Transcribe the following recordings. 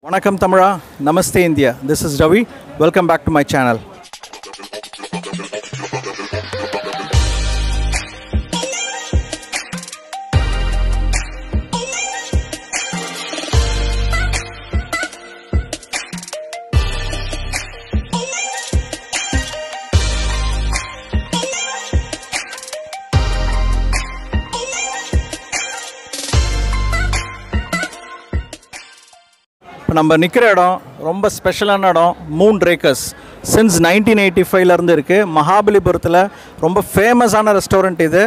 வணக்கம் தமிழா நமஸ்தே India this is Ravi welcome back to my channel இப்போ நம்ம நிற்கிற இடம் ரொம்ப ஸ்பெஷலான இடம் Moonrakers since nineteen eighty ஃபைவ்லேருந்து இருக்குது மகாபலிபுரத்தில் ரொம்ப ஃபேமஸான ரெஸ்டாரண்ட் இது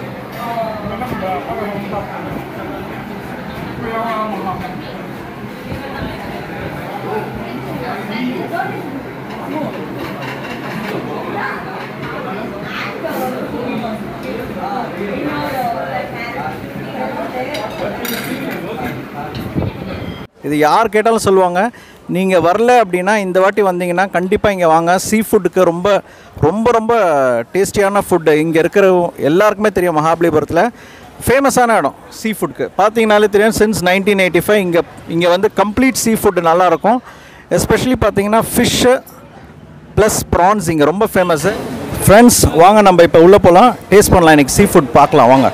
இது யார் கேட்டாலும் சொல்லுவாங்க நீங்கள் வரல அப்படின்னா இந்த வாட்டி வந்தீங்கன்னா கண்டிப்பாக இங்கே வாங்க சீ ஃபுட்டுக்கு ரொம்ப ரொம்ப ரொம்ப டேஸ்டியான ஃபுட்டு இங்கே இருக்கிற எல்லாருக்குமே தெரியும் மகாபலிபுரத்தில் ஃபேமஸான இடம் சீ ஃபுட்க்கு பார்த்தீங்கனாலே தெரியும் சின்ஸ் நைன்டீன் எயிட்டி ஃபைவ் இங்கே இங்கே வந்து கம்ப்ளீட் சீ ஃபுட்டு நல்லாயிருக்கும் எஸ்பெஷலி பார்த்தீங்கன்னா ஃபிஷ்ஷு ப்ளஸ் ப்ரான்ஸ் இங்கே ரொம்ப ஃபேமஸ்ஸு ஃப்ரெண்ட்ஸ் வாங்க நம்ம இப்போ உள்ளே போகலாம் டேஸ்ட் பண்ணலாம் இன்றைக்கி சீ ஃபுட் பார்க்கலாம் வாங்க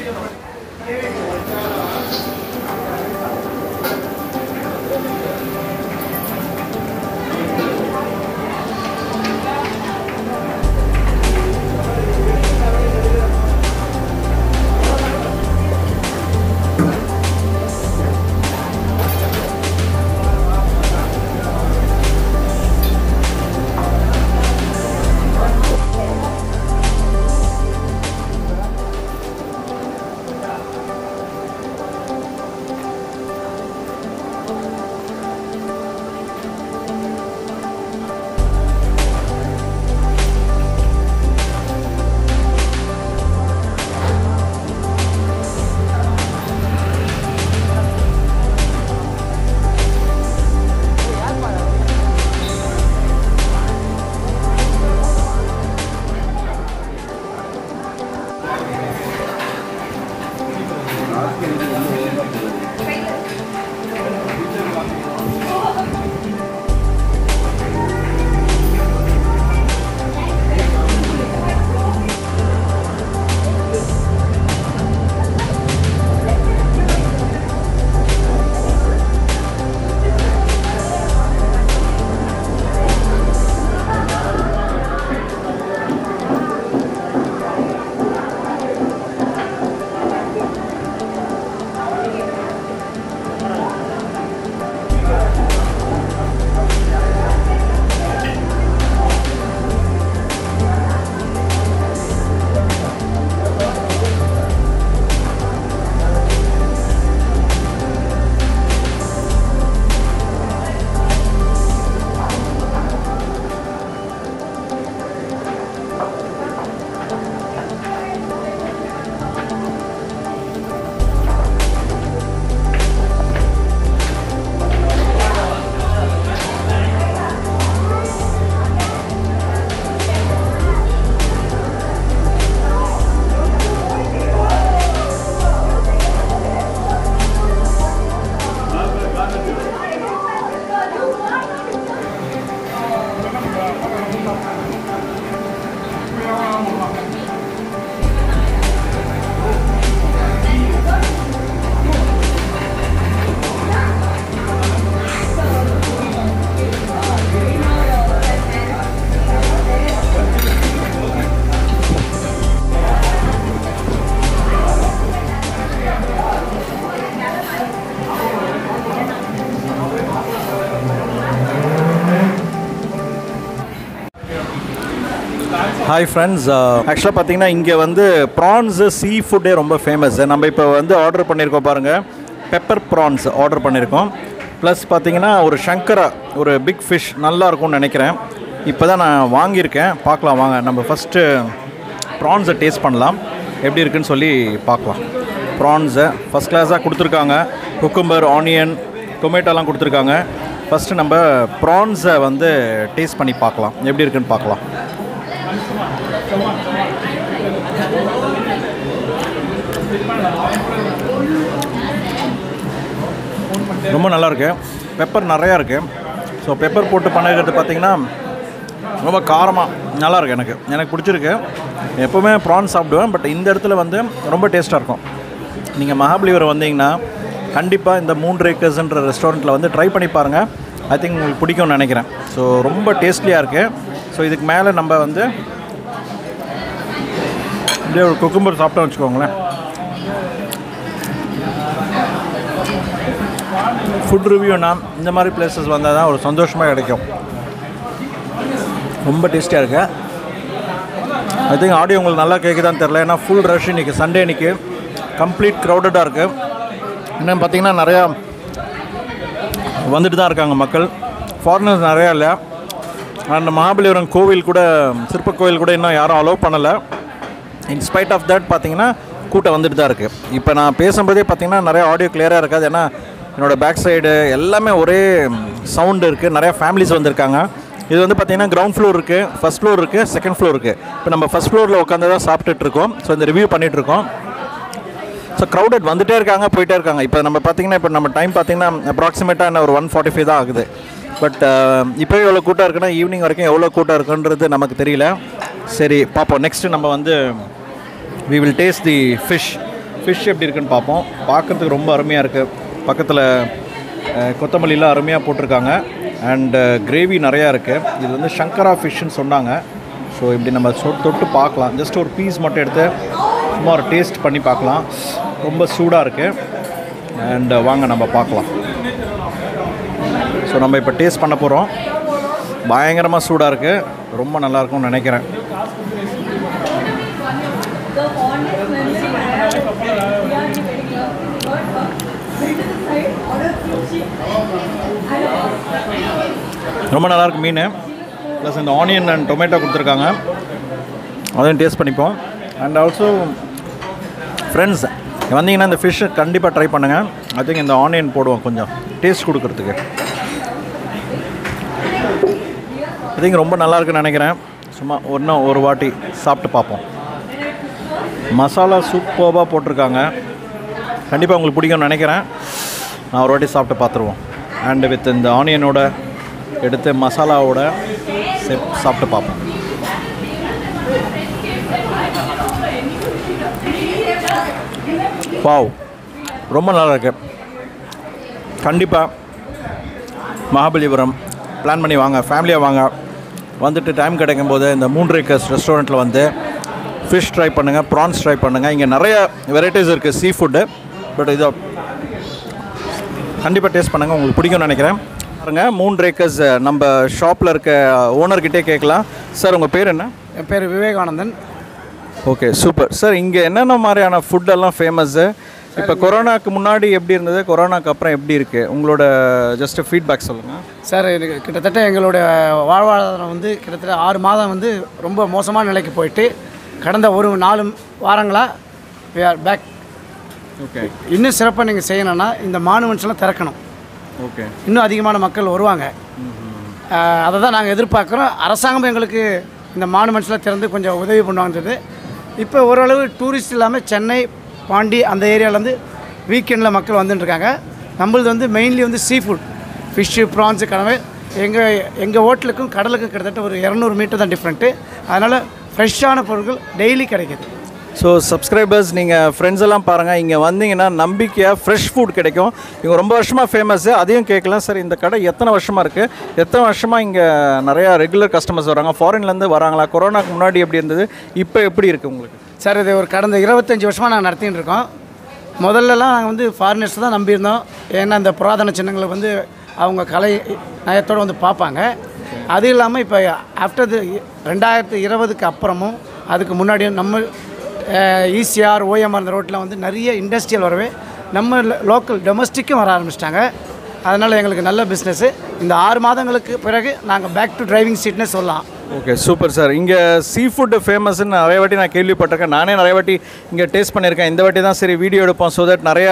ஹாய் ஃப்ரெண்ட்ஸ் ஆக்சுவலாக பார்த்தீங்கன்னா இங்கே வந்து ப்ரான்ஸு சீ ஃபுட்டே ரொம்ப ஃபேமஸ் நம்ம இப்போ வந்து ஆர்டர் பண்ணியிருக்கோம் பாருங்கள் பெப்பர் ப்ரான்ஸ் ஆர்டர் பண்ணியிருக்கோம் ப்ளஸ் பார்த்தீங்கன்னா ஒரு சங்கரா ஒரு பிக் ஃபிஷ் நல்லா இருக்கும்னு நினைக்கிறேன் இப்போ தான் நான் வாங்கியிருக்கேன் பார்க்கலாம் வாங்க நம்ம ஃபஸ்ட்டு ப்ரான்ஸை டேஸ்ட் பண்ணலாம் எப்படி இருக்குன்னு சொல்லி பார்க்கலாம் ப்ரான்ஸை ஃபஸ்ட் கிளாஸாக கொடுத்துருக்காங்க குக்கும்பர் ஆனியன் டொமேட்டோலாம் கொடுத்துருக்காங்க ஃபஸ்ட்டு நம்ம ப்ரான்ஸை வந்து டேஸ்ட் பண்ணி பார்க்கலாம் எப்படி இருக்குன்னு பார்க்கலாம் ரொம்ப நல்லா இருக்கு பெப்பர் நிறையா இருக்குது ஸோ பெப்பர் போட்டு பண்ணிருக்கிறது பார்த்திங்கன்னா ரொம்ப காரமாக நல்லா இருக்கு எனக்கு எனக்கு பிடிச்சிருக்கு எப்போவுமே ப்ரான் சாப்பிடுவேன் பட் இந்த இடத்துல வந்து ரொம்ப டேஸ்ட்டாக இருக்கும் நீங்கள் மகாபலிபுரம் வந்தீங்கன்னா கண்டிப்பாக இந்த மூன்று ஏக்கர்ஸ்ன்ற ரெஸ்டாரண்ட்டில் வந்து ட்ரை பண்ணி பாருங்கள் ஐ திங்க் உங்களுக்கு பிடிக்கும்னு நினைக்கிறேன் ஸோ ரொம்ப டேஸ்ட்லியாக இருக்குது ஸோ இதுக்கு மேலே நம்ம வந்து இப்படியே ஒரு குக்கும்பர் சாப்பிட்டோம் வச்சுக்கோங்களேன் ஃபுட் ரிவ்யூனா இந்த மாதிரி பிளேசஸ் வந்தால் தான் ஒரு சந்தோஷமாக கிடைக்கும் ரொம்ப டேஸ்டியாக இருக்கு ஐ திங்க் ஆடியோ உங்களுக்கு நல்லா கேட்குதான்னு தெரில ஏன்னா ஃபுல் ரஷ் இன்றைக்கி சண்டே இன்றைக்கி கம்ப்ளீட் க்ரௌடடாக இருக்குது இன்னும் பார்த்தீங்கன்னா நிறையா வந்துட்டு தான் இருக்காங்க மக்கள் ஃபாரினர்ஸ் நிறையா இல்லை அண்ட் மகாபலிபுரம் கோவில் கூட சிற்ப கோவில் கூட இன்னும் யாரும் அலோவ் பண்ணலை இன்ஸ்பைட் ஆஃப் தட் பார்த்தீங்கன்னா கூட்டம் வந்துட்டு தான் இருக்குது இப்போ நான் பேசும்போதே பார்த்தீங்கன்னா நிறைய ஆடியோ கிளியராக இருக்காது ஏன்னா என்னோடய பேக் சைடு எல்லாமே ஒரே சவுண்டு இருக்குது நிறையா ஃபேமிலிஸ் வந்திருக்காங்க இது வந்து பார்த்தீங்கன்னா கிரவுண்ட் ஃப்ளோர் இருக்குது ஃபஸ்ட் ஃப்ளோர் இருக்குது செகண்ட் ஃப்ளோர் இருக்குது இப்போ நம்ம ஃபஸ்ட் ஃப்ளோரில் உட்காந்து தான் சாப்பிட்டுட்டு இருக்கோம் ஸோ இந்த ரிவ்யூ பண்ணிகிட்டு இருக்கோம் ஸோ க்ரௌடட் வந்துட்டே இருக்காங்க போயிட்டே இருக்காங்க இப்போ நம்ம பார்த்தீங்கன்னா இப்போ நம்ம டைம் பார்த்தீங்கன்னா அப்ராக்சிமேட்டாக என்ன ஒரு ஒன் ஃபார்ட்டி ஃபைவ் தான் ஆகுது பட் இப்போவே எவ்வளோ கூட்டம் இருக்குன்னா ஈவினிங் வரைக்கும் எவ்வளோ கூட்டம் இருக்குன்றது நமக்கு தெரியல சரி பார்ப்போம் நெக்ஸ்ட்டு நம்ம வந்து we will taste the fish fish எப்படி இருக்குன்னு பார்ப்போம் பார்க்குறதுக்கு ரொம்ப அருமையாக இருக்குது பக்கத்தில் அஹ், கொத்தமல்லிலாம் அருமையாக போட்டிருக்காங்க அண்டு கிரேவி நிறையா இருக்குது இது வந்து சங்கரா ஃபிஷ்ஷுன்னு சொன்னாங்க ஸோ இப்படி நம்ம சொ தொட்டு பார்க்கலாம் ஜஸ்ட் ஒரு பீஸ் மட்டும் எடுத்து சும்மா ஒரு டேஸ்ட் பண்ணி பார்க்கலாம் ரொம்ப சூடாக இருக்குது அண்ட் வாங்க நம்ம பார்க்கலாம் ஸோ நம்ம இப்போ டேஸ்ட் பண்ண போகிறோம் பயங்கரமாக சூடாக இருக்குது ரொம்ப நல்லா இருக்கும்னு நினைக்கிறேன் ரொம்ப நல்லா இருக்கு மீன் ப்ளஸ் இந்த ஆனியன் அண்ட் டொமேட்டோ கொடுத்துருக்காங்க அதையும் டேஸ்ட் பண்ணிப்போம் அண்ட் ஆல்சோ ஃப்ரெண்ட்ஸ் வந்தீங்கன்னா இந்த ஃபிஷ்ஷை கண்டிப்பாக ட்ரை பண்ணுங்கள் ஐ திங்க் இந்த ஆனியன் போடுவோம் கொஞ்சம் டேஸ்ட் கொடுக்கறதுக்கு ஐ திங்க் ரொம்ப நல்லா இருக்குன்னு நினைக்கிறேன் சும்மா இன்னும் ஒரு வாட்டி சாப்பிட்டு பார்ப்போம் மசாலா சூப்பராக போட்டிருக்காங்க கண்டிப்பாக உங்களுக்கு பிடிக்கும்னு நினைக்கிறேன் நான் ஒரு வாட்டி சாப்பிட்டு பார்த்துருவோம் அண்ட் வித் இந்த ஆனியனோட எடுத்து மசாலாவோட செப் சாப்பிட்டு பார்ப்போம் வாவ் ரொம்ப நல்லா இருக்கு கண்டிப்பாக மகாபலிபுரம் பிளான் பண்ணி வாங்க ஃபேமிலியாக வாங்க வந்துட்டு டைம் கிடைக்கும் போது இந்த மூன்று ஏக்கர்ஸ் ரெஸ்டாரண்ட்டில் வந்து ஃபிஷ் ட்ரை பண்ணுங்கள் ப்ரான்ஸ் ட்ரை பண்ணுங்கள் இங்கே நிறைய வெரைட்டிஸ் இருக்குது சீ ஃபுட்டு பட் இதோ கண்டிப்பாக டேஸ்ட் பண்ணுங்கள் உங்களுக்கு பிடிக்கும்னு நினைக்கிறேன் பாருங்க மூன்று ஏக்கர்ஸ் நம்ம ஷாப்பில் இருக்க ஓனர்கிட்டே கேட்கலாம் சார் உங்கள் பேர் என்ன என் பேர் விவேகானந்தன் ஓகே சூப்பர் சார் இங்கே என்னென்ன மாதிரியான ஃபுட்டெல்லாம் ஃபேமஸ்ஸு இப்போ கொரோனாக்கு முன்னாடி எப்படி இருந்தது கொரோனாக்கு அப்புறம் எப்படி இருக்குது உங்களோட ஜஸ்ட் ஃபீட்பேக் சொல்லுங்கள் சார் எனக்கு கிட்டத்தட்ட எங்களுடைய வாழ்வாதாரம் வந்து கிட்டத்தட்ட ஆறு மாதம் வந்து ரொம்ப மோசமான நிலைக்கு போயிட்டு கடந்த ஒரு நாலு வாரங்களாக we are பேக் ஓகே இன்னும் சிறப்பாக நீங்கள் செய்யணும்னா இந்த மானுமெண்ட்ஸ்லாம் திறக்கணும் ஓகே இன்னும் அதிகமான மக்கள் வருவாங்க அஹ், அதை தான் நாங்கள் எதிர்பார்க்குறோம் அரசாங்கம் எங்களுக்கு இந்த மானுமெண்ட்ஸ்லாம் திறந்து கொஞ்சம் உதவி பண்ணுவாங்கிறது இப்போ ஓரளவு டூரிஸ்ட் இல்லாமல் சென்னை பாண்டி அந்த ஏரியாவிலேருந்து வீக்கெண்டில் மக்கள் வந்துட்டு இருக்காங்க நம்மளது வந்து மெயின்லி வந்து சீ ஃபுட் ஃபிஷ்ஷு ப்ரான்ஸு கடமை எங்கள் எங்கள் ஹோட்டலுக்கும் கடலுக்கும் கிட்டத்தட்ட ஒரு இரநூறு மீட்டர் தான் டிஃப்ரெண்ட்டு அதனால் ஃப்ரெஷ்ஷான பொருட்கள் டெய்லி கிடைக்குது ஸோ சப்ஸ்கிரைபர்ஸ் நீங்கள் ஃப்ரெண்ட்ஸ் எல்லாம் பாருங்கள் இங்கே வந்தீங்கன்னா நம்பிக்கையாக ஃப்ரெஷ் ஃபுட் கிடைக்கும் இவங்க ரொம்ப வருஷமாக ஃபேமஸ்ஸு அதையும் கேட்கலாம் சார் இந்த கடை எத்தனை வருஷமாக இருக்குது எத்தனை வருஷமாக இங்கே நிறையா ரெகுலர் கஸ்டமர்ஸ் வராங்க ஃபாரின்லேருந்து வராங்களா கொரோனாக்கு முன்னாடி எப்படி இருந்தது இப்போ எப்படி இருக்குது உங்களுக்கு சார் இது ஒரு கடந்த இருபத்தஞ்சி வருஷமாக நாங்கள் நடத்திட்டு இருக்கோம் முதல்லலாம் நாங்கள் வந்து ஃபாரினர்ஸ் தான் நம்பியிருந்தோம் ஏன்னா இந்த புராதன சின்னங்களை வந்து அவங்க கலை நயத்தோடு வந்து பார்ப்பாங்க அது இல்லாமல் இப்போ ஆஃப்டர் தி ரெண்டாயிரத்து இருபதுக்கு அப்புறமும் அதுக்கு முன்னாடியும் நம்ம ஈசிஆர் ஓஎம்ஆர் அந்த ரோட்டில் வந்து நிறைய இண்டஸ்ட்ரியல் வரவே நம்ம லோக்கல் டொமஸ்டிக்கும் வர ஆரம்பிச்சிட்டாங்க அதனால் எங்களுக்கு நல்ல பிஸ்னஸ்ஸு இந்த ஆறு மாதங்களுக்கு பிறகு நாங்கள் பேக் டு டிரைவிங் சீட்னே சொல்லலாம் ஓகே சூப்பர் சார் இங்கே சீ ஃபுட்டு ஃபேமஸ்ன்னு நிறைய வாட்டி நான் கேள்விப்பட்டிருக்கேன் நானே நிறைய வாட்டி இங்கே டேஸ்ட் பண்ணியிருக்கேன் இந்த வாட்டி தான் சரி வீடியோ எடுப்போம் ஸோ தட் நிறையா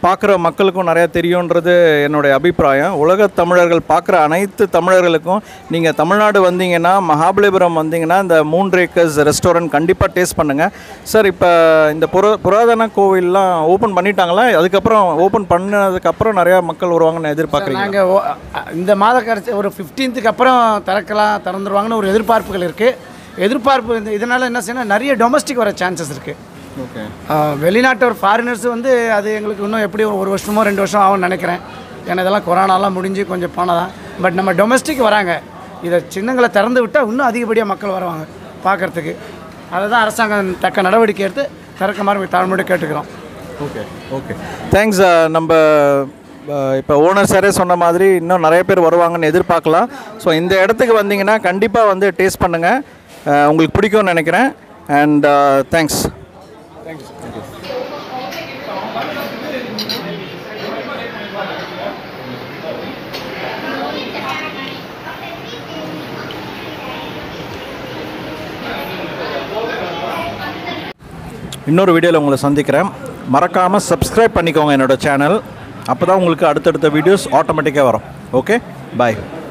பார்க்குற மக்களுக்கும் நிறையா தெரியுன்றது என்னுடைய அபிப்பிராயம் உலக தமிழர்கள் பார்க்குற அனைத்து தமிழர்களுக்கும் நீங்கள் தமிழ்நாடு வந்தீங்கன்னா மகாபலிபுரம் வந்தீங்கன்னா இந்த மூன்று ஏக்கர்ஸ் ரெஸ்டாரண்ட் கண்டிப்பாக டேஸ்ட் பண்ணுங்கள் சார் இப்போ இந்த புரா புராதன கோவில்லாம் ஓப்பன் பண்ணிட்டாங்களா அதுக்கப்புறம் ஓப்பன் பண்ணதுக்கப்புறம் நிறையா மக்கள் வருவாங்கன்னு எதிர்பார்க்குறீங்க நாங்கள் இந்த மாத கடைசி ஒரு ஃபிஃப்டீன்த்துக்கு அப்புறம் திறக்கலாம் திறந்துருவாங்கன்னு ஒரு எதிர்பார்ப்புகள் இருக்குது எதிர்பார்ப்பு இந்த இதனால் என்ன செய்யணும் நிறைய டொமஸ்டிக் வர சான்சஸ் இருக்குது ஓகே வெளிநாட்டவர் ஃபாரினர்ஸ் வந்து அது எங்களுக்கு இன்னும் எப்படி ஒரு வருஷமோ ரெண்டு வருஷம் ஆகும்னு நினைக்கிறேன் ஏன்னா இதெல்லாம் கொரோனாலாம் முடிஞ்சு கொஞ்சம் போனதான் பட் நம்ம டொமஸ்டிக் வராங்க இதை சின்னங்களை திறந்து விட்டால் இன்னும் அதிகப்படியாக மக்கள் வருவாங்க பார்க்குறதுக்கு அதை தான் அரசாங்கம் தக்க நடவடிக்கை எடுத்து திறக்க மாதிரி தாழ்மையோடு கேட்டுக்கிறோம் ஓகே ஓகே தேங்க்ஸ் நம்ம இப்போ ஓனர் சாரே சொன்ன மாதிரி இன்னும் நிறைய பேர் வருவாங்கன்னு எதிர்பார்க்கலாம் ஸோ இந்த இடத்துக்கு வந்தீங்கன்னா கண்டிப்பாக வந்து டேஸ்ட் பண்ணுங்கள் உங்களுக்கு பிடிக்கும்னு நினைக்கிறேன் அண்ட் தேங்க்ஸ் இன்னொரு வீடியோவில் உங்களை சந்திக்கிறேன் மறக்காமல் சப்ஸ்கிரைப் பண்ணிக்கோங்க என்னோட சேனல் அப்போ தான் உங்களுக்கு அடுத்தடுத்த வீடியோஸ் ஆட்டோமேட்டிக்காக வரும் ஓகே பாய்